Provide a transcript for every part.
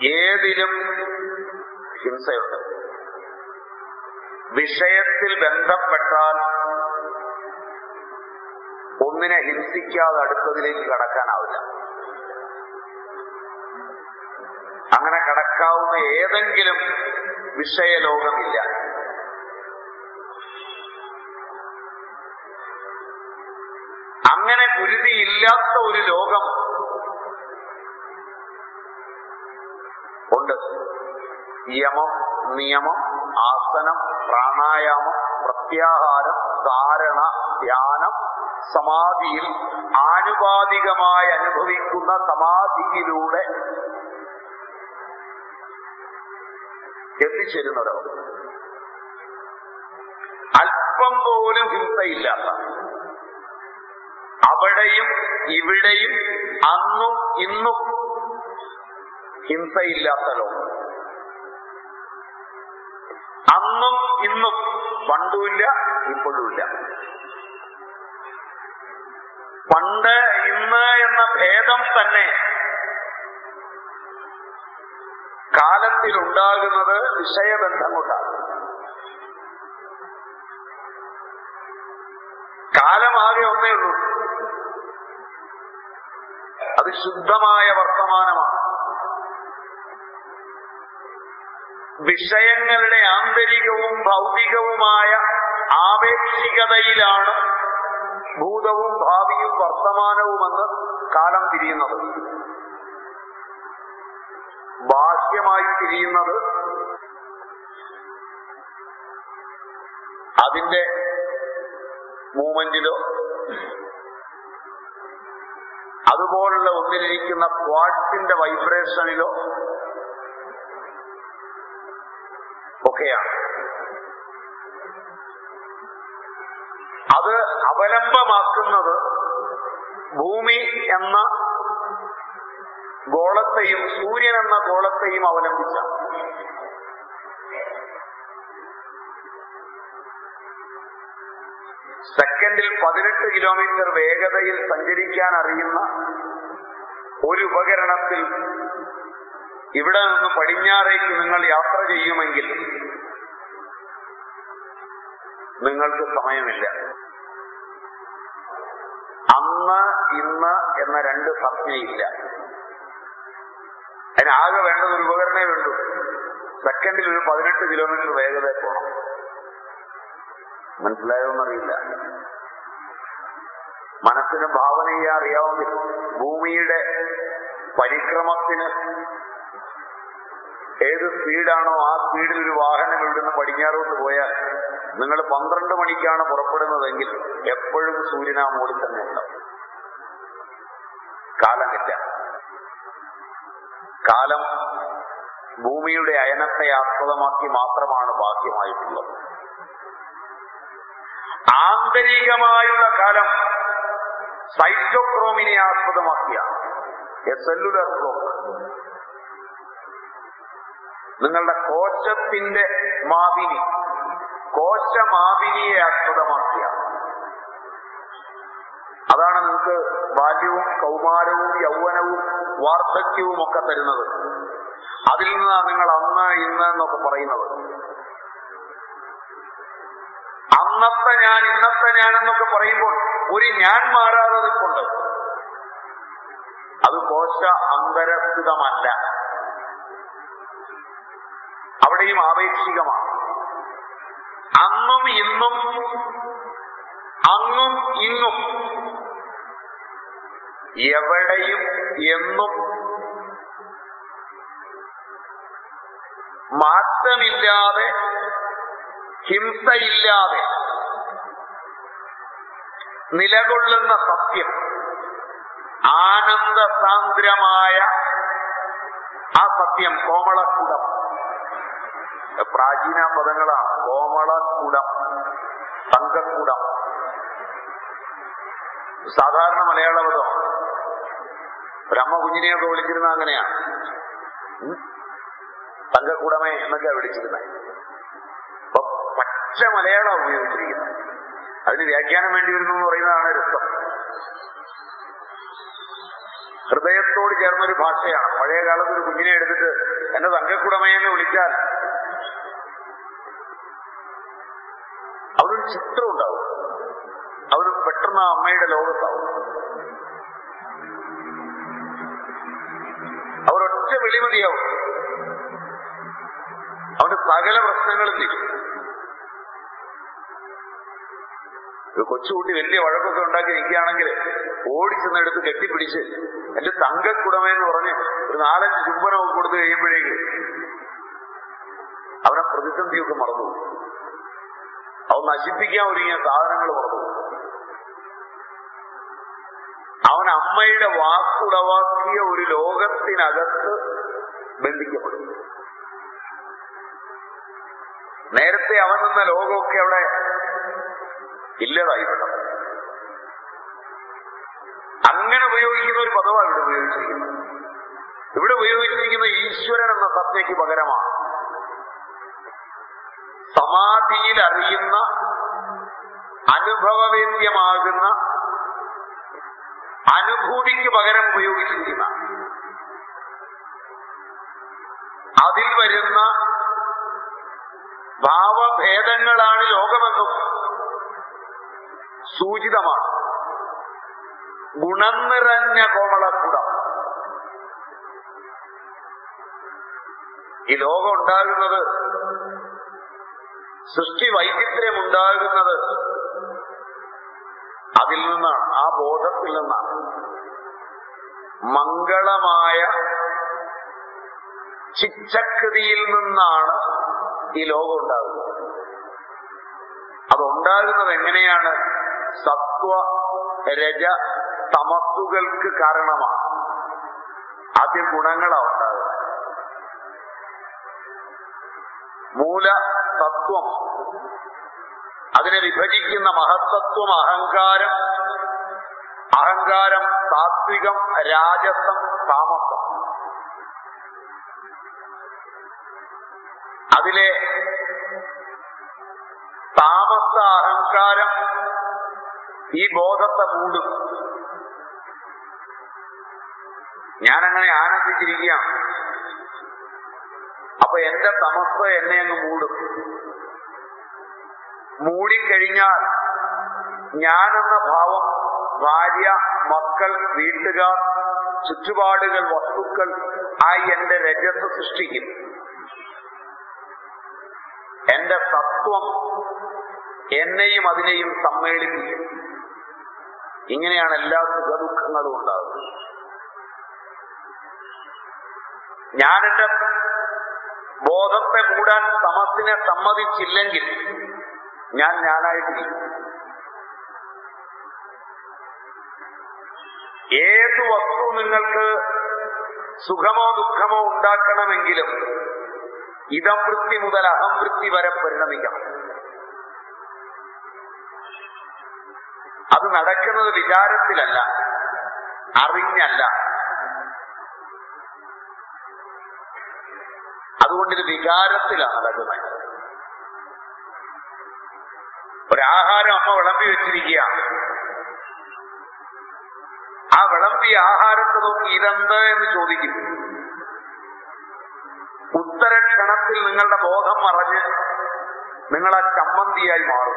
ഏതിലും ഹിംസയുണ്ട് വിഷയത്തിൽ ബന്ധപ്പെട്ടാൽ ഒന്നിനെ ഹിംസിക്കാതെ അടുത്തതിലേക്ക് കടക്കാനാവില്ല അങ്ങനെ കടക്കാവുന്ന ഏതെങ്കിലും വിഷയലോകമില്ല അങ്ങനെ കുരുതിയില്ലാത്ത ഒരു ലോകം ഉണ്ട് യമം നിയമം ആസനം പ്രാണായാമം പ്രത്യാഹാരം ധാരണ ധ്യാനം സമാധിയിൽ ആനുപാതികമായി അനുഭവിക്കുന്ന സമാധിയിലൂടെ എത്തിച്ചേരുന്നവരോ അല്പം പോലും ഹിംസയില്ലാത്ത അവിടെയും ഇവിടെയും അന്നും ഇന്നും ഹിംസയില്ലാത്ത ലോകം അന്നും ഇന്നും പണ്ടുമില്ല ഇപ്പോഴുമില്ല പണ്ട് ഇന്ന് എന്ന ഭേദം തന്നെ കാലത്തിൽ ഉണ്ടാകുന്നത് വിഷയബന്ധം കൊണ്ടാണ് കാലമാകെ ഒന്നേ ഉള്ളൂ അത് ശുദ്ധമായ വർത്തമാനമാണ് വിഷയങ്ങളുടെ ആന്തരികവും ഭൗതികവുമായ ആപേക്ഷികതയിലാണ് ഭൂതവും ഭാവിയും വർത്തമാനവുമെന്ന് കാലം തിരിയുന്നത് ബാഹ്യമായി തിരിയുന്നത് അതിന്റെ മൂവ്മെന്റിലോ അതുപോലുള്ള ഒന്നിലിരിക്കുന്ന ക്വാഡ്സിന്റെ വൈബ്രേഷനിലോ ഒക്കെയാണ് അത് അവലംബമാക്കുന്നത് ഭൂമി എന്ന ഗോളത്തെയും സൂര്യൻ എന്ന ഗോളത്തെയും അവലംബിച്ച സെക്കൻഡിൽ പതിനെട്ട് കിലോമീറ്റർ വേഗതയിൽ സഞ്ചരിക്കാൻ അറിയുന്ന ഒരു ഉപകരണത്തിൽ ഇവിടെ നിന്ന് പടിഞ്ഞാറേക്ക് നിങ്ങൾ യാത്ര ചെയ്യുമെങ്കിൽ നിങ്ങൾക്ക് സമയമില്ല അന്ന് ഇന്ന് എന്ന രണ്ട് സംജ്ഞയില്ല അതിനാകെ വേണ്ടത് ഒരു ഉപകരണേ വേണ്ടൂ സെക്കൻഡിൽ ഒരു പതിനെട്ട് കിലോമീറ്റർ വേഗത പോകണം മനസ്സിലായോന്നറിയില്ല മനസ്സിന് ഭാവനയെ അറിയാവുന്ന ഭൂമിയുടെ പരിക്രമത്തിന് ഏത് സ്പീഡാണോ ആ സ്പീഡിൽ ഒരു വാഹനം ഇവിടുന്ന് പടിഞ്ഞാറോട്ട് പോയാൽ നിങ്ങൾ പന്ത്രണ്ട് മണിക്കാണ് പുറപ്പെടുന്നതെങ്കിൽ എപ്പോഴും സൂര്യൻ ആ മുകളിൽ തന്നെ ഉണ്ടാവും കാലമില്ല കാലം ഭൂമിയുടെ അയനത്തെ ആസ്പദമാക്കി മാത്രമാണ് ബാഹ്യമായിട്ടുള്ളത് ആന്തരികമായുള്ള കാലം സൈറ്റോക്രോമിനെ ആസ്പദമാക്കിയ സെല്ലുലർ ക്ലോക്ക് നിങ്ങളുടെ കോശത്തിന്റെ മാവിനി കോശമാവിനിയെ ആസ്പദമാക്കിയ അതാണ് നിങ്ങൾക്ക് ബാല്യവും കൗമാരവും യൗവനവും വാർദ്ധക്യവും ഒക്കെ തരുന്നത് അതിൽ നിന്നാണ് നിങ്ങൾ അന്ന് ഇന്ന് എന്നൊക്കെ പറയുന്നത് അന്നത്തെ ഞാൻ ഇന്നത്തെ ഞാൻ എന്നൊക്കെ പറയുമ്പോൾ ഒരു ഞാൻ മാറാതെ നിൽപ്പുണ്ട് അത് കോശ അന്തരസ്ഥിതമല്ല അവിടെയും ആപേക്ഷികമാണ് അന്നും ഇന്നും അങ്ങും ഇങ്ങും എവിടെയും എന്നും മാറ്റമില്ലാതെ ഹിംസയില്ലാതെ നിലകൊള്ളുന്ന സത്യം ആനന്ദസാന്ദ്രമായ ആ സത്യം കോമളക്കുടം പ്രാചീന പദങ്ങളാണ് കോമളക്കുടം തങ്കക്കുടം സാധാരണ മലയാള പദം ഒരമ്മ കുഞ്ഞിനെയൊക്കെ വിളിച്ചിരുന്ന അങ്ങനെയാണ് ഉം. തങ്കക്കുടമേ എന്നൊക്കെ വിളിച്ചിരുന്നത് അപ്പൊ പച്ച മലയാളം ഉപയോഗിച്ചിരിക്കുന്നത് അതിന് വ്യാഖ്യാനം വേണ്ടി വരുന്നു എന്ന് പറയുന്നതാണ് രസം ഹൃദയത്തോട് ചേർന്നൊരു ഭാഷയാണ് പഴയ കാലത്ത് ഒരു കുഞ്ഞിനെ എടുത്തിട്ട് എന്റെ തങ്കക്കുടമയെന്ന് വിളിച്ചാൽ അവനൊരു ചിത്രം ഉണ്ടാവും അവന് പെട്ടെന്ന് ആ അമ്മയുടെ ലോകത്താവും അവരൊറ്റ വെളിമതിയാവും അവന്റെ സകല പ്രശ്നങ്ങളും തീരും ഒരു കൊച്ചുകുട്ടി വലിയ വഴക്കൊക്കെ ഉണ്ടാക്കി നിൽക്കുകയാണെങ്കിൽ ഓടിച്ചെന്നെടുത്ത് കെട്ടിപ്പിടിച്ച് എന്റെ തങ്കക്കുടമയെന്ന് പറഞ്ഞ് ഒരു നാലഞ്ച് ചുംബനമൊക്കെ കൊടുത്തു കഴിയുമ്പോഴേക്ക് അവനെ പ്രതിസന്ധിയൊക്കെ മറന്നു അവൻ നശിപ്പിക്കാൻ ഒരുങ്ങിയ സാധനങ്ങൾ മറന്നു അവൻ അമ്മയുടെ വാക്കുളവാക്കിയ ഒരു ലോകത്തിനകത്ത് ബന്ധിക്കപ്പെടും നേരത്തെ അവൻ നിന്ന ലോകമൊക്കെ അവിടെ ഇല്ലതായി വിടും അങ്ങനെ ഉപയോഗിക്കുന്ന ഒരു പദമാണ് ഇവിടെ ഉപയോഗിച്ചിരിക്കുന്നത് ഇവിടെ ഉപയോഗിച്ചിരിക്കുന്ന ഈശ്വരൻ എന്ന സത്യയ്ക്ക് പകരമാണ് സമാധിയിൽ അറിയുന്ന അനുഭവവേദ്യമാകുന്ന അനുഭൂതിക്ക് പകരം ഉപയോഗിച്ചിരിക്കുന്ന അതിൽ വരുന്ന ഭാവഭേദങ്ങളാണ് ലോകമെന്നും സൂചിതമാണ് ഗുണം നിറഞ്ഞ കോമളക്കുടം ഈ ലോകം ഉണ്ടാകുന്നത് സൃഷ്ടി വൈചിത്ര്യം ഉണ്ടാകുന്നത് അതിൽ നിന്നാണ് ആ ബോധത്തിൽ നിന്നാണ് മംഗളമായ ചിച്ചക്കൃതിയിൽ നിന്നാണ് ഈ ലോകം ഉണ്ടാകുന്നത് അതുണ്ടാകുന്നത് എങ്ങനെയാണ് സത്വ രജ തമസ്സുകൾക്ക് കാരണമാണ് ആദ്യം ഗുണങ്ങളാണ് ഉണ്ടാകുന്നത് മൂല തത്വം അതിനെ വിഭജിക്കുന്ന മഹത്തത്വം അഹങ്കാരം അഹങ്കാരം സാത്വികം രാജസം താമസം അതിലെ താമസ അഹങ്കാരം ഈ ബോധത്തെ മൂടും ഞാനങ്ങനെ ആനന്ദിച്ചിരിക്കുകയാണ് അപ്പൊ എന്റെ തമസ് എന്നെ അങ്ങ് മൂടും മൂടിക്കഴിഞ്ഞാൽ ഞാനെന്ന ഭാവം ഭാര്യ മക്കൾ വീട്ടുകാർ ചുറ്റുപാടുകൾ വസ്തുക്കൾ ആയി എന്റെ രജസ് സൃഷ്ടിക്കും എന്റെ തത്വം എന്നെയും അതിനെയും സമ്മേളിപ്പിക്കും ഇങ്ങനെയാണ് എല്ലാ സുഖദുഃഖങ്ങളും ഉണ്ടാകുന്നത് ഞാൻ എന്റെ ബോധത്തെ മൂടാൻ തമസിനെ സമ്മതിച്ചില്ലെങ്കിൽ ഞാൻ ഞാനായിട്ടിരിക്കും ഏത് വസ്തു നിങ്ങൾക്ക് സുഖമോ ദുഃഖമോ ഉണ്ടാക്കണമെങ്കിലും ഇതം വൃത്തി മുതൽ അഹം വൃത്തി വരെ പരിണമിക്കണം അത് നടക്കുന്നത് വിചാരത്തിലല്ല അറിഞ്ഞല്ല അതുകൊണ്ട് ഇത് വികാരത്തിലാണ് നടക്കുന്നത് ഒരാഹാരം അമ്മ വിളമ്പി വെച്ചിരിക്കുകയാണ് ആ വിളമ്പിയ ആഹാരത്തെ നോക്കി ഇതെന്ത് എന്ന് ചോദിക്കും ഉത്തരക്ഷണത്തിൽ നിങ്ങളുടെ ബോധം മറഞ്ഞ് നിങ്ങൾ ആ ചമ്മന്തിയായി മാറും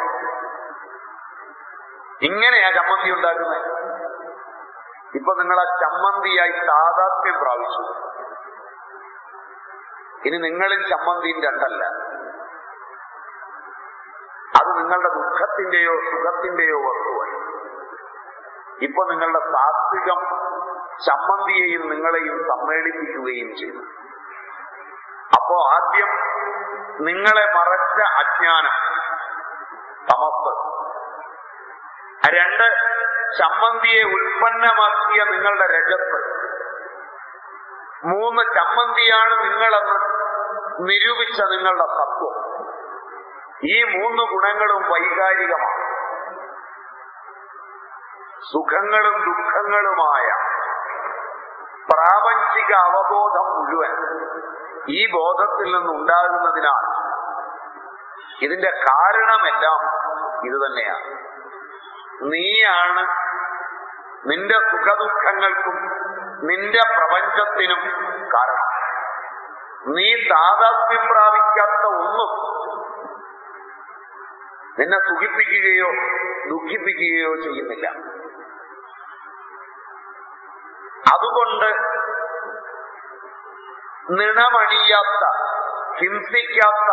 ഇങ്ങനെയാ ചമ്മന്തി ഉണ്ടാക്കുന്നത് ഇപ്പൊ നിങ്ങൾ ആ ചമ്മന്തിയായി താതാത്മ്യം പ്രാപിച്ചു ഇനി നിങ്ങളിൽ ചമ്മന്തിയും രണ്ടല്ല അത് നിങ്ങളുടെ ദുഃഖത്തിന്റെയോ സുഖത്തിന്റെയോ വസ്തുവായി ഇപ്പൊ നിങ്ങളുടെ സാത്വികം ചമ്മന്തിയെയും നിങ്ങളെയും സമ്മേളിപ്പിക്കുകയും ചെയ്തു അപ്പോ ആദ്യം നിങ്ങളെ മറച്ച അജ്ഞാനം തമസ് രണ്ട് ചമ്മന്തിയെ ഉൽപ്പന്നമാക്കിയ നിങ്ങളുടെ രജത്ത് മൂന്ന് ചമ്മന്തിയാണ് നിങ്ങളെന്ന് നിരൂപിച്ച നിങ്ങളുടെ സത്വം ഈ മൂന്ന് ഗുണങ്ങളും വൈകാരികമാണ് സുഖങ്ങളും ദുഃഖങ്ങളുമായ പ്രാപഞ്ചിക അവബോധം മുഴുവൻ ഈ ബോധത്തിൽ നിന്നുണ്ടാകുന്നതിനാൽ ഇതിന്റെ കാരണമെല്ലാം ഇത് തന്നെയാണ് നീയാണ് നിന്റെ സുഖദുഃഖങ്ങൾക്കും നിന്റെ പ്രപഞ്ചത്തിനും കാരണം നീ താതാത്മ്യം പ്രാപിക്കാത്ത ഒന്നും നിന്നെ സുഖിപ്പിക്കുകയോ ദുഃഖിപ്പിക്കുകയോ ചെയ്യുന്നില്ല അതുകൊണ്ട് നിണമണിയാത്ത ഹിംസിക്കാത്ത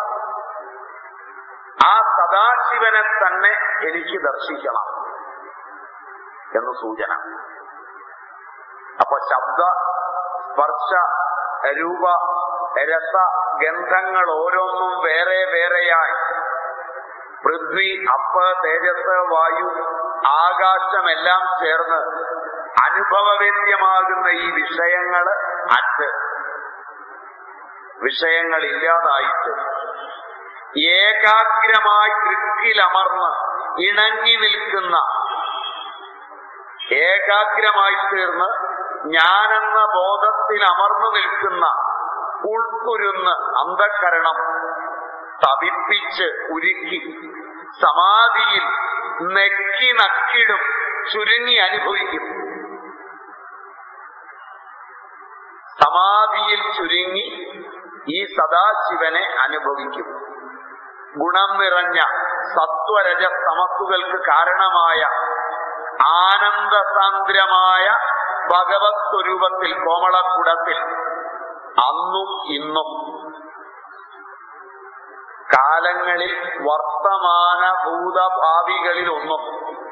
ആ സദാശിവനെ തന്നെ എനിക്ക് ദർശിക്കണം എന്ന് സൂചന അപ്പൊ ശബ്ദ സ്പർശ രൂപ രസ ഗന്ധങ്ങൾ ഓരോന്നും വേറെ വേറെയായി പൃഥ്വി അപ്പ് തേജസ് വായു ആകാശമെല്ലാം ചേർന്ന് അനുഭവവേദ്യമാകുന്ന ഈ വിഷയങ്ങള് അറ്റ് വിഷയങ്ങൾ ഇല്ലാതായിട്ട് ഏകാഗ്രമായി കൃക്കിലമർന്ന് ഇണങ്ങി നിൽക്കുന്ന ഏകാഗ്രമായി തീർന്ന് ഞാനെന്ന ബോധത്തിൽ അമർന്നു നിൽക്കുന്ന ഉൾക്കുരുന്ന് അന്ധകരണം തപിപ്പിച്ച് ഉരുക്കി സമാധിയിൽ നെക്കി നക്കിടും ചുരുങ്ങി അനുഭവിക്കും സമാധിയിൽ ചുരുങ്ങി ഈ സദാശിവനെ അനുഭവിക്കും ഗുണം നിറഞ്ഞ സത്വരജ സമത്തുകൾക്ക് കാരണമായ ആനന്ദസാന്ദ്രമായ ഭഗവത് സ്വരൂപത്തിൽ കോമളക്കുടത്തിൽ അന്നും ഇന്നും കാലങ്ങളിൽ വർത്തമാന ഭൂതഭാവികളിൽ ഒന്നും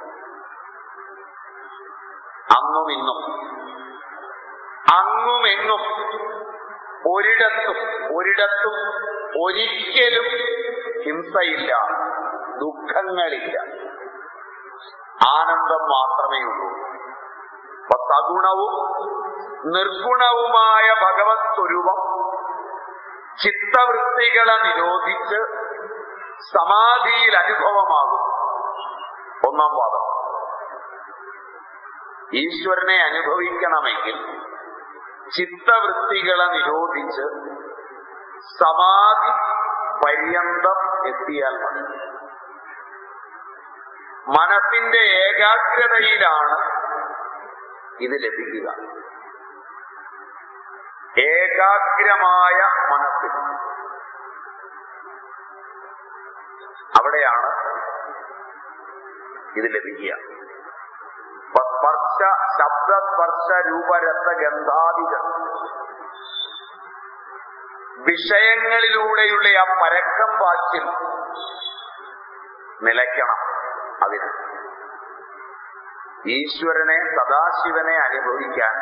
അന്നും ഇന്നും അങ്ങുമെങ്ങും ഒരിടത്തും ഒരിടത്തും ഒരിക്കലും ഹിംസയില്ല ദുഃഖങ്ങളില്ല ആനന്ദം മാത്രമേ ഉള്ളൂ അപ്പൊ സഗുണവും നിർഗുണവുമായ ഭഗവത് സ്വരൂപം ചിത്തവൃത്തികളെ നിരോധിച്ച് സമാധിയിൽ അനുഭവമാകും ഒന്നാം വാദം ഈശ്വരനെ അനുഭവിക്കണമെങ്കിൽ ചിത്തവൃത്തികളെ നിരോധിച്ച് സമാധി പര്യന്തം എത്തിയാൽ മതി മനസ്സിന്റെ ഏകാഗ്രതയിലാണ് ഇത് ലഭിക്കുക ഏകാഗ്രമായ മനസ്സിൽ അവിടെയാണ് ഇത് ലഭിക്കുക അപ്പൊ സ്പർശ ശബ്ദ സ്പർശ രൂപരസ ഗന്ധാദികൾ വിഷയങ്ങളിലൂടെയുള്ള ആ പരക്കം വാച്ചിൽ നിലയ്ക്കണം അതിന് ഈശ്വരനെ സദാശിവനെ അനുഭവിക്കാൻ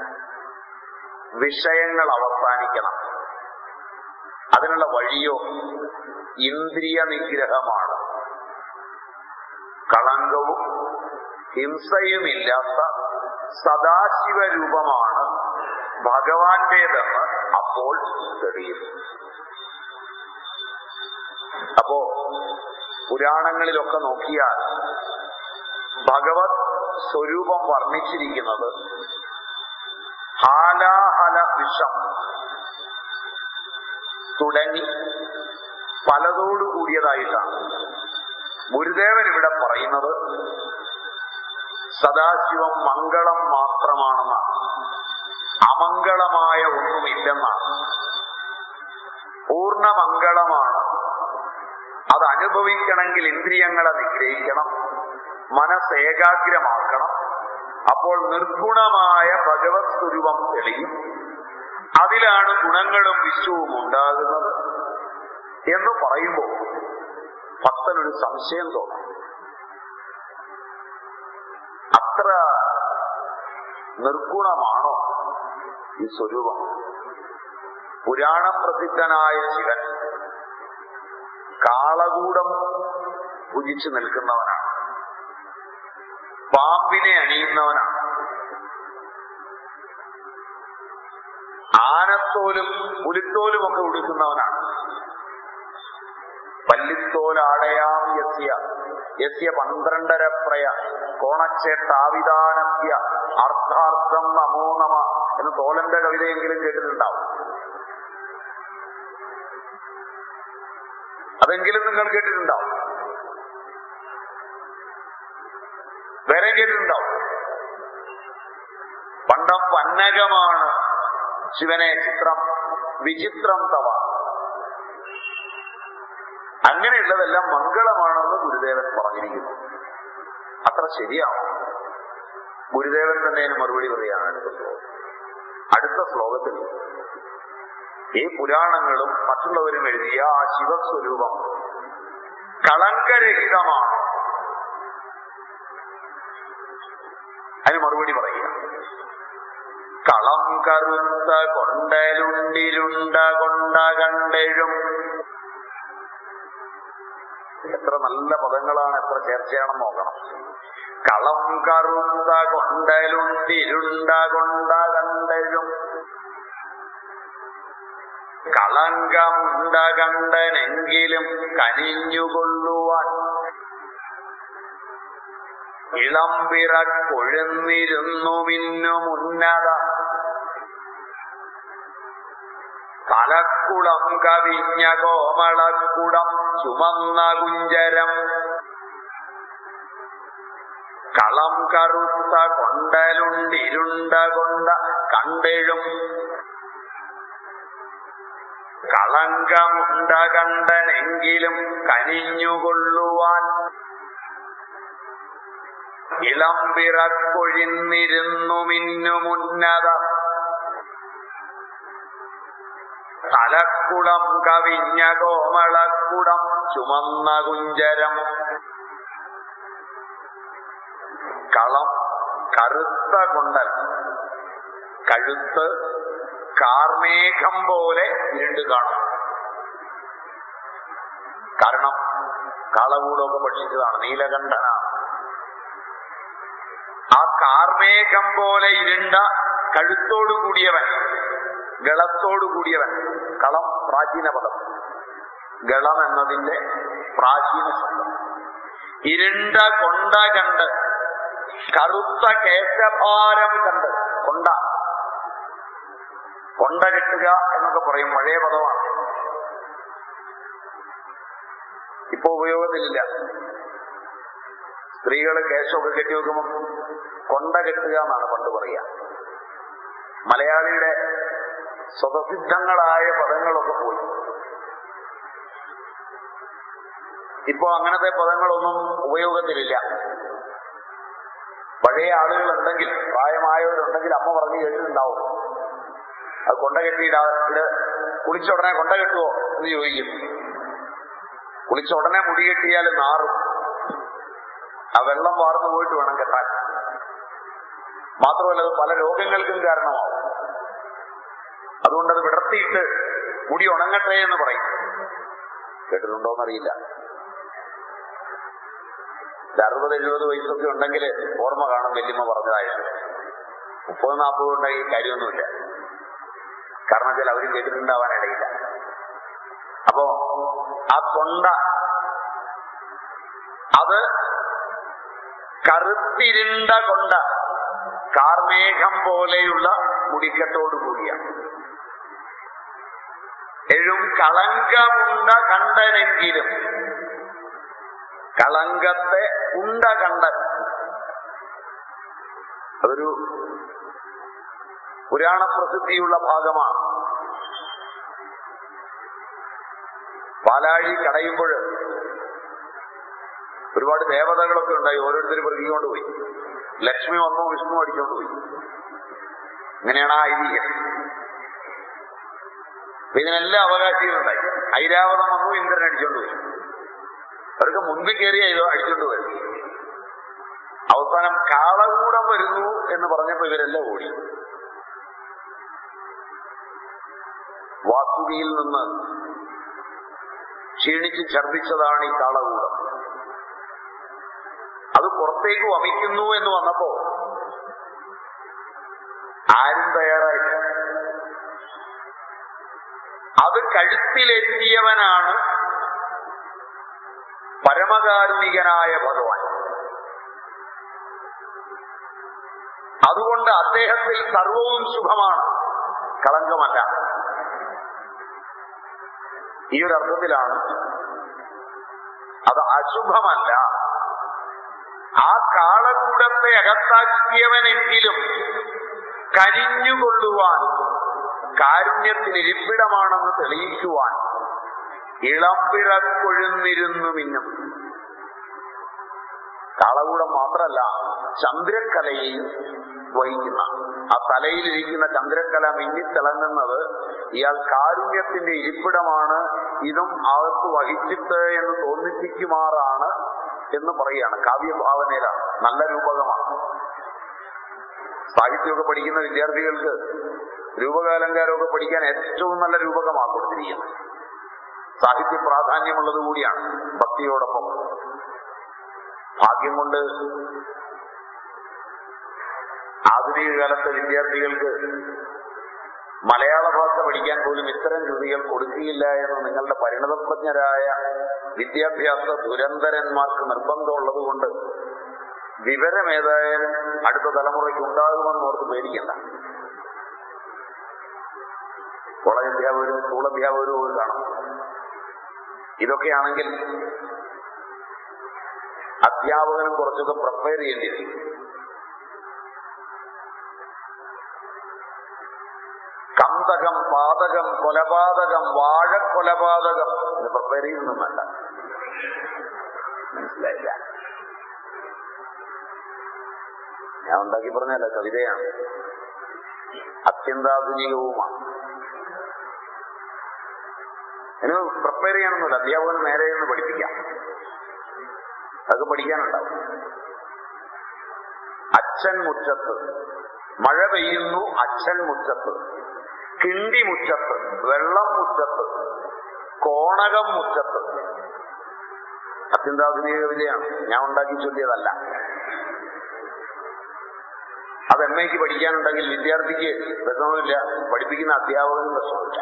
വിഷയങ്ങൾ അവസാനിക്കണം അതിനുള്ള വഴിയോ ഇന്ദ്രിയ നിഗ്രഹമാണ് കളങ്കവും ഹിംസയുമില്ലാത്ത സദാശിവ രൂപമാണ് ഭഗവാന്റേതെന്ന് അപ്പോൾ തെളിയും അപ്പോ പുരാണങ്ങളിലൊക്കെ നോക്കിയാൽ ഭഗവത് സ്വരൂപം വർണ്ണിച്ചിരിക്കുന്നത് ഹാലാഹല വിഷം തുടങ്ങി പലതോടു കൂടിയതായിട്ടാണ് ഗുരുദേവൻ ഇവിടെ പറയുന്നത് സദാശിവം മംഗളം മാത്രമാണെന്നാണ് അമംഗളമായ ഒന്നുമില്ലെന്നാണ് പൂർണ്ണമംഗളമാണ് അത് അനുഭവിക്കണമെങ്കിൽ ഇന്ദ്രിയങ്ങളെ നിഗ്രഹിക്കണം മനസ്സ് ഏകാഗ്രമാക്കണം അപ്പോൾ നിർഗുണമായ ഭഗവത് സ്വരൂപം തെളിയും അതിലാണ് ഗുണങ്ങളും വിശ്വവും ഉണ്ടാകുന്നത് എന്ന് പറയുമ്പോൾ ഭക്തനൊരു സംശയം തോന്നും അത്ര നിർഗുണമാണോ ഈ സ്വരൂപം പുരാണപ്രസിദ്ധനായ ശിവൻ കാളകൂടം ഭുജിച്ചു നിൽക്കുന്നവനാണ് പാമ്പിനെ അണിയുന്നവനാണ് ആനത്തോലും പുലിത്തോലും ഒക്കെ ഉടുക്കുന്നവനാണ് പല്ലിത്തോലാടയാം യസ്യ യസ്യ പന്ത്രണ്ടര പ്രയ കോണച്ചേട്ടാവിധാനസ്യ അർത്ഥാർത്ഥം നമോ നമ എന്ന് തോലന്റെ കവിതയെങ്കിലും കേട്ടിട്ടുണ്ടാവും അതെങ്കിലും നിങ്ങൾ കേട്ടിട്ടുണ്ടാവും വേറെ കേട്ടിട്ടുണ്ടാവും പണ്ടം പന്നകമാണ് ശിവനെ ചിത്രം വിചിത്രം തവ അങ്ങനെയുള്ളതെല്ലാം മംഗളമാണെന്ന് ഗുരുദേവൻ പറഞ്ഞിരിക്കുന്നു അത്ര ശരിയാവും ഗുരുദേവൻ തന്നെ അതിന് മറുപടി പറയാണ് അടുത്ത ശ്ലോകം അടുത്ത ശ്ലോകത്തിൽ ഈ പുരാണങ്ങളും മറ്റുള്ളവരും എഴുതിയ ആ ശിവസ്വരൂപം കളങ്കരഹിതമാണ് അതിന് മറുപടി പറയുക കളം കറുത്ത കൊണ്ടലുണ്ടിരുണ്ട കൊണ്ട കണ്ടെഴും എത്ര നല്ല പദങ്ങളാണ് എത്ര ചേർച്ചയാണെന്ന് നോക്കണം കളം കറുത്ത കൊണ്ടലുണ്ടിരുണ്ട കൊണ്ട കണ്ടെഴും കളങ്കമുണ്ട കണ്ടനെങ്കിലും കനിഞ്ഞുകൊള്ളുവാൻ ഇളംപിറ കൊഴുന്നിരുന്നു മിന്നുമുന്നത തലക്കുളം കവിഞ്ഞ കോമളക്കുടം ചുമന്ന കുഞ്ചരം കളം കറുത്ത കൊണ്ടലുണ്ടിരുണ്ട കൊണ്ട കണ്ടെഴും കളങ്കമുണ്ട കണ്ടനെങ്കിലും കനിഞ്ഞുകൊള്ളുവാൻ ഇളംപിറക്കൊഴിന്നിരുന്നു മിന്നുമുന്നത തലക്കുളം കവിഞ്ഞ കോമളക്കുടം ചുമന്ന കുഞ്ചരം കളം കറുത്ത കൊണ്ടൽ കഴുത്ത് കാർമേഘം പോലെ ഇരുണ്ട് കാണും കാരണം കാളകൂടമൊക്കെ ഭക്ഷിച്ചതാണ് നീലകണ്ഠനാണ് ആ കാർമേഘം പോലെ ഇരുണ്ട കഴുത്തോടു കൂടിയവൻ ഗളത്തോടു കൂടിയവൻ കളം പ്രാചീന പദം ഗളം എന്നതിന്റെ പ്രാചീന ശബ്ദം ഇരുണ്ട കൊണ്ട കണ്ട് കറുത്ത കേശഭാരം കണ്ട് കൊണ്ട കൊണ്ട കെട്ടുക എന്നൊക്കെ പറയും പഴയ പദമാണ് ഇപ്പൊ ഉപയോഗത്തിലില്ല സ്ത്രീകൾ കേശമൊക്കെ കെട്ടി വെക്കുമ്പോൾ കൊണ്ട കെട്ടുക എന്നാണ് പണ്ട് പറയുക മലയാളിയുടെ സ്വതസിദ്ധങ്ങളായ പദങ്ങളൊക്കെ പോയി ഇപ്പോ അങ്ങനത്തെ പദങ്ങളൊന്നും ഉപയോഗത്തിലില്ല പഴയ ആളുകൾ ഉണ്ടെങ്കിൽ പ്രായമായവരുണ്ടെങ്കിൽ അമ്മ പറഞ്ഞു കേട്ടിട്ടുണ്ടാവും അത് കൊണ്ട കെട്ടിയിട ഇത് കുളിച്ച ഉടനെ കൊണ്ട കെട്ടുവോ എന്ന് ചോദിക്കും കുളിച്ച ഉടനെ മുടി കെട്ടിയാൽ നാറും ആ വെള്ളം വാർന്നു പോയിട്ട് വേണം കെട്ടാൻ മാത്രമല്ല അത് പല രോഗങ്ങൾക്കും കാരണമാവും അതുകൊണ്ട് അത് വിടർത്തിയിട്ട് മുടി ഉണങ്ങട്ടെ എന്ന് പറയും കേട്ടിട്ടുണ്ടോന്നറിയില്ല ഒരു അറുപത് എഴുപത് വയസ്സൊക്കെ ഉണ്ടെങ്കിൽ ഓർമ്മ കാണും വല്യമ്മ പറഞ്ഞതായിട്ട് മുപ്പത് നാൽപ്പത് ഉണ്ടെങ്കിൽ കാര്യമൊന്നുമില്ല കാരണം വെച്ചാൽ അവരും കേട്ടിട്ടുണ്ടാവാൻ ഇടയില്ല അപ്പോ ആ തൊണ്ട അത് കറുത്തിരുണ്ട കൊണ്ട കാർമേഘം പോലെയുള്ള മുടിക്കെട്ടോടു കൂടിയാണ് എഴും കളങ്കമുണ്ട കണ്ടനെങ്കിലും കളങ്കത്തെ ഉണ്ട കണ്ടൻ അതൊരു പുരാണ പ്രസിദ്ധിയുള്ള ഭാഗമാണ് പാലാഴി കടയുമ്പോൾ ഒരുപാട് ദേവതകളൊക്കെ ഉണ്ടായി ഓരോരുത്തർ പെറുകിക്കൊണ്ട് പോയി ലക്ഷ്മി വന്നു വിഷ്ണു അടിച്ചുകൊണ്ട് പോയി ഇങ്ങനെയാണ് ആ ഐതിഹ്യം അപ്പൊ ഇതിനെല്ലാം അവകാശികളുണ്ടായി ഐരാവതം വന്നു ഇന്ദ്രൻ അടിച്ചോണ്ട് പോയി അവർക്ക് മുൻപിൽ കയറി അടിച്ചോണ്ട് വരും അവസാനം കാളകൂടം വരുന്നു എന്ന് പറഞ്ഞപ്പോ ഇവരെല്ലാം ഓടി വാസുകിയിൽ നിന്ന് ക്ഷീണിച്ച് ഛർദിച്ചതാണ് ഈ കാളകൂടം അത് പുറത്തേക്ക് വമിക്കുന്നു എന്ന് വന്നപ്പോ ആരും തയ്യാറായില്ല അത് കഴുത്തിലെത്തിയവനാണ് പരമകാരുണികനായ ഭഗവാൻ അതുകൊണ്ട് അദ്ദേഹത്തിൽ സർവവും ശുഭമാണ് കളങ്കമല്ല ഈ ഒരു അർത്ഥത്തിലാണ് അത് അശുഭമല്ല ആ കാളകൂടത്തെ അകത്താക്കിയവനെങ്കിലും കരിഞ്ഞുകൊള്ളുവാൻ കാരുണ്യത്തിന് ഇരിപ്പിടമാണെന്ന് തെളിയിക്കുവാൻ ഇളംപിറക്കൊഴുന്നിരുന്നു മിന്നും കാളകൂടം മാത്രമല്ല ചന്ദ്രക്കലയെയും വഹിക്കുന്ന ആ തലയിലിരിക്കുന്ന ചന്ദ്രക്കല മിന്നിത്തിളങ്ങുന്നത് ഇയാൾ കാരുണ്യത്തിന്റെ ഇരിപ്പിടമാണ് ഇതും അകത്ത് വഹിച്ചിട്ട് എന്ന് തോന്നിപ്പിക്കുമാറാണ് എന്ന് പറയുകയാണ് കാവ്യഭാവനയിലാണ് നല്ല രൂപകമാണ് സാഹിത്യമൊക്കെ പഠിക്കുന്ന വിദ്യാർത്ഥികൾക്ക് രൂപകാലങ്കാരമൊക്കെ പഠിക്കാൻ ഏറ്റവും നല്ല രൂപകമാണ് കൊടുത്തിരിക്കുന്നത് സാഹിത്യ പ്രാധാന്യമുള്ളത് കൂടിയാണ് ഭക്തിയോടൊപ്പം ഭാഗ്യം കൊണ്ട് ആധുനിക കാലത്തെ വിദ്യാർത്ഥികൾക്ക് മലയാള ഭാഷ പഠിക്കാൻ പോലും ഇത്തരം കൃതികൾ കൊടുക്കുകയില്ല എന്ന് നിങ്ങളുടെ പരിണതപ്രജ്ഞരായ വിദ്യാഭ്യാസ ദുരന്തരന്മാർക്ക് നിർബന്ധമുള്ളത് കൊണ്ട് വിവരം ഏതായാലും അടുത്ത തലമുറയ്ക്ക് ഉണ്ടാകുമെന്ന് ഓർത്ത് പേടിക്കണ്ട കോളേജ് അധ്യാപകരും സ്കൂൾ അധ്യാപകരും പോലും കാണും ഇതൊക്കെയാണെങ്കിൽ അധ്യാപകനും കുറച്ചൊക്കെ പ്രിപ്പയർ ചെയ്യേണ്ടി വരും കന്തകം പാതകം കൊലപാതകം വാഴക്കൊലപാതകം ഇത് പ്രിപ്പയർ ചെയ്യുന്നൊന്നും വേണ്ട മനസ്സിലായില്ല ഞാൻ ഉണ്ടാക്കി പറഞ്ഞല്ല കവിതയാണ് അത്യന്താധുനികവുമാണ് അതിന് പ്രിപ്പയർ ചെയ്യണമെന്നില്ല അധ്യാപകന് നേരെ നിന്ന് പഠിപ്പിക്കാം അതൊക്കെ പഠിക്കാനുണ്ടാവും അച്ഛൻ മുറ്റത്ത് മഴ പെയ്യുന്നു അച്ഛൻ മുറ്റത്ത് കിണ്ടി മുറ്റത്ത് വെള്ളം മുറ്റത്ത് കോണകം മുറ്റത്ത് അത്യന്താധുനിക കവിതയാണ് ഞാൻ ഉണ്ടാക്കി ചൊല്ലിയതല്ല അത് എം എക്ക് പഠിക്കാനുണ്ടെങ്കിൽ വിദ്യാർത്ഥിക്ക് വിഷമമില്ല പഠിപ്പിക്കുന്ന അധ്യാപകനും വിഷമമില്ല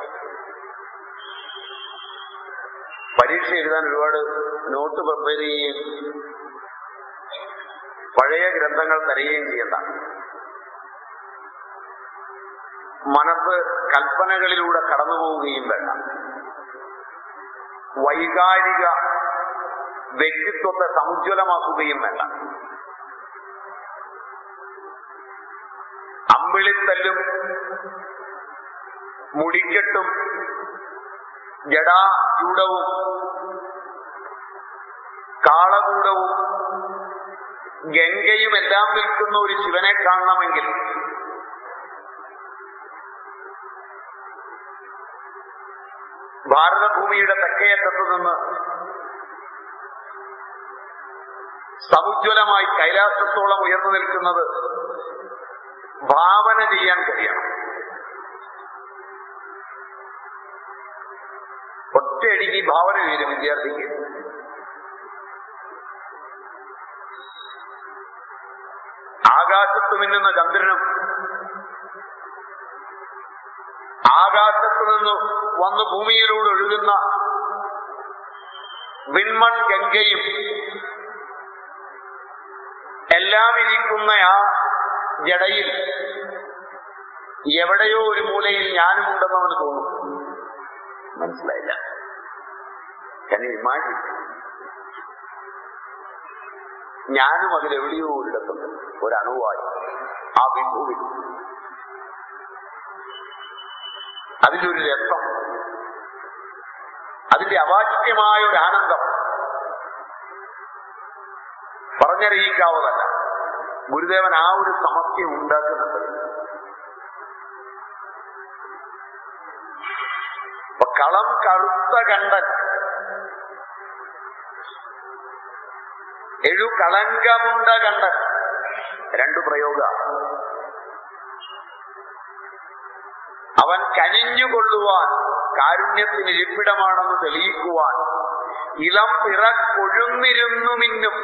പരീക്ഷ എഴുതാൻ ഒരുപാട് നോട്ട് പ്രിപ്പയർ ചെയ്യുകയും പഴയ ഗ്രന്ഥങ്ങൾ തരികയും ചെയ്യണ്ട മനസ്സ് കൽപ്പനകളിലൂടെ കടന്നു പോവുകയും വേണ്ട വൈകാരിക വ്യക്തിത്വത്തെ സമുജ്വലമാക്കുകയും വേണ്ട അമ്പിളിത്തല്ലും മുടിക്കെട്ടും ജടായൂഢവും കാളകൂടവും ഗംഗയും എല്ലാം നിൽക്കുന്ന ഒരു ശിവനെ കാണണമെങ്കിൽ ഭാരതഭൂമിയുടെ തെക്കേയറ്റത്ത് നിന്ന് സമുജ്വലമായി കൈലാസത്തോളം ഉയർന്നു നിൽക്കുന്നത് ഭാവന ചെയ്യാൻ കഴിയണം ഒറ്റയടിക്ക് ഈ ഭാവന വരും വിദ്യാർത്ഥിക്ക് ആകാശത്ത് മിന്നുന്ന ചന്ദ്രനും ആകാശത്ത് നിന്ന് വന്ന് ഭൂമിയിലൂടെ ഒഴുകുന്ന വിൺമൺ ഗംഗയും എല്ലാം ഇരിക്കുന്ന ആ ജടയിൽ എവിടെയോ ഒരു മൂലയിൽ ഞാനും ഉണ്ടെന്ന് അവന് തോന്നും മനസ്സിലായില്ല ഞാൻ ഇമാജിൻ ഞാനും അതിലെവിടെയോ ഒരിടത്തുണ്ട് ഒരണുവായി ആ വിഭുവിൽ അതിന്റെ ഒരു രസം അതിന്റെ അവാച്യമായ ഒരു ആനന്ദം പറഞ്ഞറിയിക്കാവതല്ല ഗുരുദേവൻ ആ ഒരു സമസ്യ ഉണ്ടാക്കുന്നുണ്ട് അപ്പൊ കളം കറുത്ത കണ്ടൻ എഴു കളങ്കമുണ്ട കണ്ടൻ രണ്ടു പ്രയോഗ അവൻ കനിഞ്ഞുകൊള്ളുവാൻ കാരുണ്യത്തിന് ഇരിപ്പിടമാണെന്ന് തെളിയിക്കുവാൻ ഇളം പിറക്കൊഴുന്നിരുന്നു മിന്നും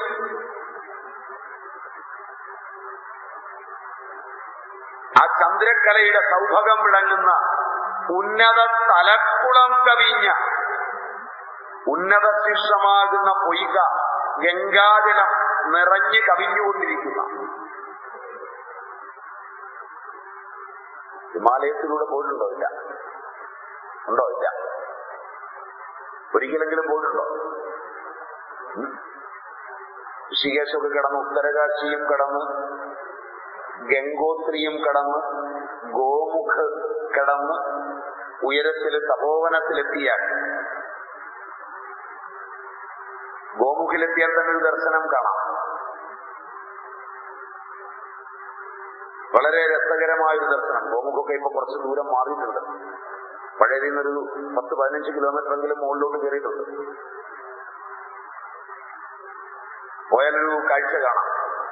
ആ ചന്ദ്രക്കലയുടെ സൗഭകം വിളങ്ങുന്ന ഉന്നത തലക്കുളം കവിഞ്ഞ ഉന്നത ശിക്ഷമാകുന്ന പൊയ്ക ഗംഗാജലം നിറഞ്ഞു കവിഞ്ഞുകൊണ്ടിരിക്കുന്ന ഹിമാലയത്തിലൂടെ പോയിട്ടുണ്ടോ ഇല്ല ഉണ്ടോ ഇല്ല ഒരിക്കലെങ്കിലും പോയിട്ടുണ്ടോ ഉം? ഋഷികേശൊക്കെ കടന്ന് ഉത്തരകാശിയും കടന്ന് ഗംഗോത്രിയും കടന്ന് ഗോമുഖ് കടന്ന് ഉയരത്തിൽ തപോവനത്തിലെത്തിയാൽ ഗോമുഖിലെത്തിയാൽ തന്നെ ഒരു ദർശനം കാണാം വളരെ രസകരമായ ഒരു ദർശനം ഗോമുഖൊക്കെ ഇപ്പൊ കുറച്ച് ദൂരം മാറിയിട്ടുണ്ട് പഴയതിൽ നിന്നൊരു പത്ത് പതിനഞ്ച് കിലോമീറ്റർ എങ്കിലും മുകളിലോട്ട് കയറിയിട്ടുണ്ട് പോയാലൊരു കാഴ്ച കാണാം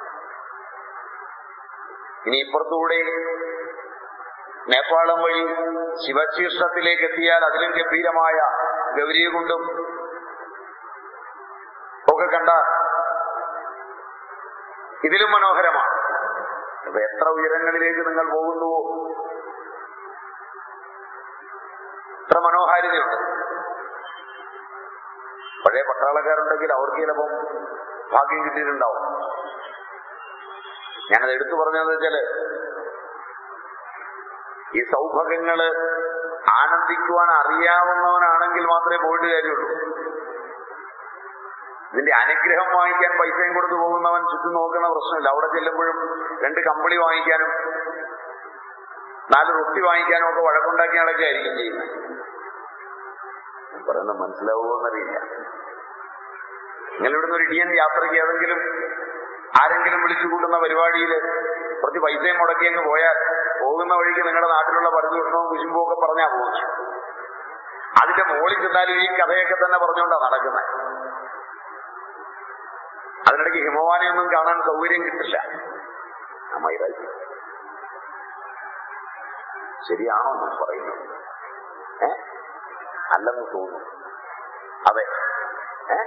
ഇനി ഇപ്പുറത്തൂടെ നേപ്പാളം വഴി ശിവശീർഷത്തിലേക്ക് എത്തിയാൽ അതിലും ഗംഭീരമായ ഗൗരികുണ്ടും ഒക്കെ കണ്ട ഇതിലും മനോഹരമാണ് അപ്പൊ എത്ര ഉയരങ്ങളിലേക്ക് നിങ്ങൾ പോകുന്നുവോ എത്ര മനോഹാരിതയുണ്ട് പഴയ പട്ടാളക്കാരുണ്ടെങ്കിൽ അവർക്ക് ചിലപ്പം ഭാഗ്യം കിട്ടിയിട്ടുണ്ടാവും ഞാനത് എടുത്തു പറഞ്ഞതെന്ന് വെച്ചാല് ഈ സൗഭാഗ്യങ്ങള് ആനന്ദിക്കുവാൻ അറിയാവുന്നവനാണെങ്കിൽ മാത്രമേ പോയിട്ട് കാര്യമുള്ളൂ ഇതിന്റെ അനുഗ്രഹം വാങ്ങിക്കാൻ പൈസയും കൊടുത്തു പോകുന്നവൻ ചുറ്റും നോക്കുന്ന പ്രശ്നമില്ല അവിടെ ചെല്ലുമ്പോഴും രണ്ട് കമ്പിളി വാങ്ങിക്കാനും നാല് റൊട്ടി വാങ്ങിക്കാനും ഒക്കെ വഴക്കുണ്ടാക്കി നടക്കുകയായിരിക്കും ചെയ്യുന്നത് ഞാൻ പറയുന്നത് മനസ്സിലാവുമോ എന്നറിയില്ല നിങ്ങൾ ഇവിടുന്ന് ഒരു ഇടിയൻ യാത്രയ്ക്ക് ഏതെങ്കിലും ആരെങ്കിലും വിളിച്ചു കൂട്ടുന്ന പരിപാടിയിൽ കുറച്ച് പൈസയും മുടക്കി അങ്ങ് പോയാൽ പോകുന്ന വഴിക്ക് നിങ്ങളുടെ നാട്ടിലുള്ള പരിദൂഷണവും കുശുമ്പും ഒക്കെ പറഞ്ഞാ പോകുന്നത് അതിന്റെ മുകളിൽ ചെന്നാലും ഈ കഥയൊക്കെ തന്നെ പറഞ്ഞുകൊണ്ടാണ് നടക്കുന്നത് അതിനിടയ്ക്ക് ഹിമവാനെയൊന്നും കാണാൻ സൗകര്യം കിട്ടില്ല അമ്മായി രാജ്യം ശരിയാണോ ഞാൻ പറയുന്നത് ഏ അല്ലെന്ന് തോന്നുന്നു അതെ ഏ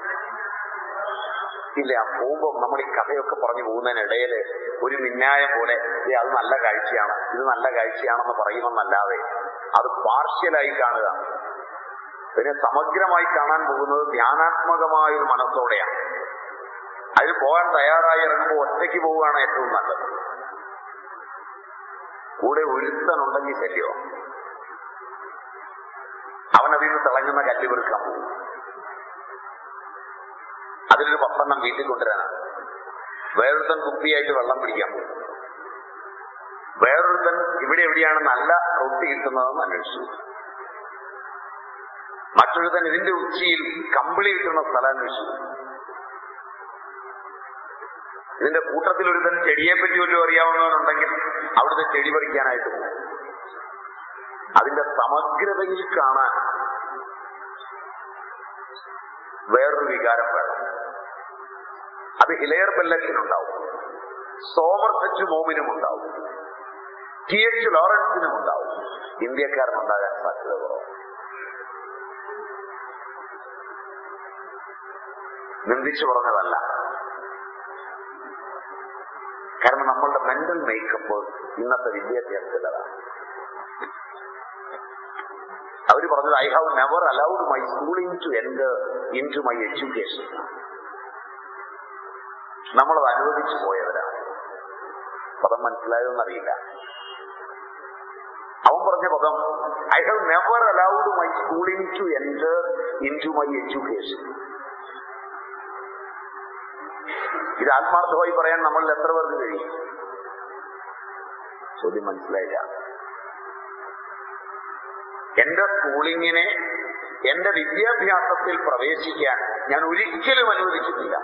ഇല്ല പോകുമ്പോ നമ്മൾ ഈ കഥയൊക്കെ പറഞ്ഞു പോകുന്നതിനിടയിൽ ഒരു മിന്നായം പോലെ "ദേ, അത് നല്ല കാഴ്ചയാണ് ഇത് നല്ല കാഴ്ചയാണെന്ന് പറയുമെന്നല്ലാതെ അത് പാർഷ്യലായി കാണുക പിന്നെ സമഗ്രമായി കാണാൻ പോകുന്നത് ധ്യാനാത്മകമായ ഒരു മനസ്സോടെയാണ് അതിൽ പോകാൻ തയ്യാറായി ഇറങ്ങുമ്പോൾ ഒറ്റയ്ക്ക് പോവുകയാണ് ഏറ്റവും നല്ലത് കൂടെ ഒരുത്തനുണ്ടെങ്കിൽ ശല്യമാണ് അവൻ അതിൽ നിന്ന് തിളങ്ങുന്ന കല്ല് വെറുക്കാൻ പോകും അതിലൊരു പത്തെണ്ണം വീട്ടിൽ കൊണ്ടുവരാനാണ് വേറൊരുത്തൻ കുപ്പിയായിട്ട് വെള്ളം പിടിക്കാൻ പോകും വേറൊരുത്തൻ ഇവിടെ എവിടെയാണ് നല്ല റൊട്ടി കിട്ടുന്നതെന്ന് അന്വേഷിച്ചു മറ്റൊരുത്തൻ ഇതിന്റെ ഉച്ചിയിൽ കമ്പിളി കിട്ടുന്ന സ്ഥലം അന്വേഷിച്ചു ഇതിന്റെ കൂട്ടത്തിൽ ഒരുത്തൻ ചെടിയെ പറ്റി വല്ലതും അറിയാവുന്നവനുണ്ടെങ്കിൽ അവിടുത്തെ ചെടി പറിക്കാനായിട്ട് പോകും അതിന്റെ സമഗ്രതയിൽ കാണാൻ വേറൊരു വികാരം വേണം അത് ഹിലയർ ബെല്ലറ്റിനുണ്ടാവും സോമർ എച്ച് മോമിനും ഉണ്ടാവും ടി എച്ച് ലോറൻസിനും ഉണ്ടാവും ഇന്ത്യക്കാരനുണ്ടാകാൻ സാധ്യത കുറവ് നിന്ദിച്ചു പറഞ്ഞതല്ല കാരണം നമ്മളുടെ മെന്റൽ മേക്കപ്പ് ഇന്നത്തെ വിദ്യാഭ്യാസത്തിൽ അതാണ് അവർ പറഞ്ഞത് I have never allowed my schooling to enter in to my education നമ്മളത് അനുവദിച്ചു പോയവരാണ് പദം മനസ്സിലായതെന്നറിയില്ല അവൻ പറഞ്ഞ പദം I have never allowed my schooling to enter in to my education ഇത് ആത്മാർത്ഥമായി പറയാൻ നമ്മളിൽ എത്ര പേർക്ക് കഴിയും ചോദ്യം മനസ്സിലായില്ല എന്റെ സ്കൂളിങ്ങിനെ എന്റെ വിദ്യാഭ്യാസത്തിൽ പ്രവേശിക്കാൻ ഞാൻ ഒരിക്കലും അനുവദിച്ചിട്ടില്ല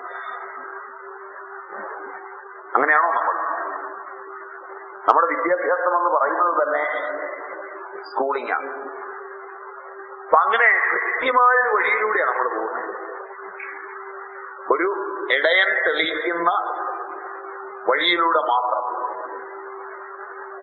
അങ്ങനെയാണോ നമ്മൾ നമ്മുടെ വിദ്യാഭ്യാസം എന്ന് പറയുന്നത് തന്നെ സ്കൂളിംഗ് ആണ് അപ്പൊ അങ്ങനെ കൃത്യമായ ഒരു വഴിയിലൂടെയാണ് നമ്മൾ പോകുന്നത് ഒരു ഇടയൻ തെളിയിക്കുന്ന വഴിയിലൂടെ മാത്രം